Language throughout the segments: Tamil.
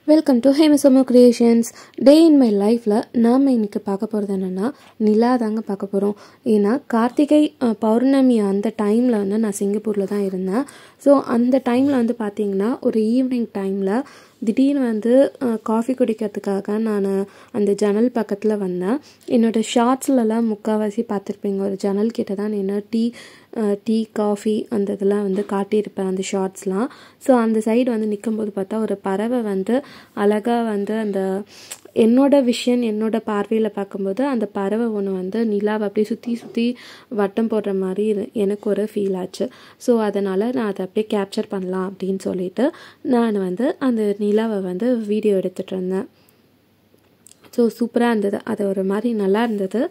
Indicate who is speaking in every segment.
Speaker 1: welcome to Hemasamo creations day in my லைஃப்பில் நாம் இன்னைக்கு பார்க்க போகிறது என்னென்னா நிலா தாங்க பார்க்க போகிறோம் ஏன்னா கார்த்திகை அஹ், பௌர்ணமி அந்த டைமில் வந்து நான் சிங்கப்பூரில் தான் இருந்தேன் ஸோ அந்த டைமில் வந்து பார்த்தீங்கன்னா ஒரு ஈவினிங் டைமில் திடீர்னு வந்து காஃபி குடிக்கிறதுக்காக நான் அந்த ஜன்னல் பக்கத்தில் வந்தேன் என்னோடய ஷார்ட்ஸ்லலாம் முக்கால்வாசி பார்த்துருப்பீங்க ஒரு ஜன்னல் கிட்ட தான் நின்று டீ டீ காஃபி அந்த இதெல்லாம் வந்து காட்டியிருப்பேன் அந்த ஷார்ட்ஸ்லாம் ஸோ அந்த சைடு வந்து நிற்கும்போது பார்த்தா ஒரு பறவை வந்து அழகாக வந்து அந்த என்னோட விஷன் என்னோட பார்வையில் பார்க்கும்போது அந்த பறவை ஒன்று வந்து நிலாவை அப்படியே சுற்றி சுற்றி வட்டம் போடுற மாதிரி இரு- எனக்கு ஒரு ஃபீல் ஆச்சு ஸோ அதனால் நான் அதை அப்படியே கேப்சர் பண்ணலாம் அப்படின்னு சொல்லிட்டு நான் வந்து அந்த நிலாவை வந்து வீடியோ எடுத்துகிட்டு இருந்தேன் ஸோ சூப்பராக இருந்தது அது ஒரு மாதிரி நல்லா இருந்தது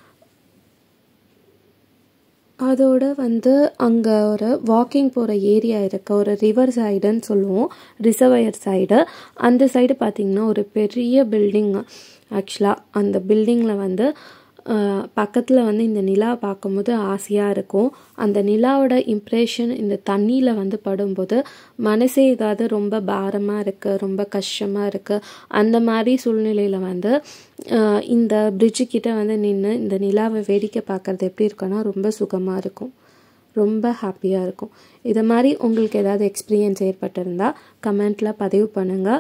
Speaker 1: அதோட வந்து அங்கே ஒரு வாக்கிங் போகிற ஏரியா இருக்கு ஒரு ரிவர் சைடுன்னு சொல்லுவோம் ரிசர்வயர் சைடு அந்த சைடு பார்த்திங்கன்னா ஒரு பெரிய பில்டிங் ஆக்சுவலாக அந்த பில்டிங்கில் வந்து பக்கத்தில் வந்து இந்த நிலா பார்க்கும்போது ஆசையாக இருக்கும் அந்த நிலாவோட இம்ப்ரெஷன் இந்த தண்ணியில் வந்து படும்போது மனசே ஏதாவது ரொம்ப பாரமாக இருக்குது ரொம்ப கஷ்டமாக இருக்குது அந்த மாதிரி சூழ்நிலையில் வந்து ஆஹ் இந்த பிரிட்ஜு கிட்ட வந்து நின்று இந்த நிலாவை வேடிக்கை பார்க்குறது எப்படி இருக்குன்னா ரொம்ப சுகமாக இருக்கும் ரொம்ப ஹாப்பியாக இருக்கும் இது மாதிரி உங்களுக்கு ஏதாவது எக்ஸ்பீரியன்ஸ் ஏற்பட்டிருந்தா கமெண்ட்டில் பதிவு பண்ணுங்கள்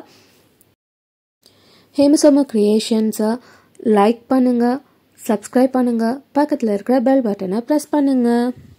Speaker 1: ஹேமசோம கிரியேஷன்ஸை லைக் பண்ணுங்கள் சப்ஸ்கிரைப் பண்ணுங்கள் பக்கத்தில் இருக்கிற பெல் பட்டனை ப்ரெஸ் பண்ணுங்கள்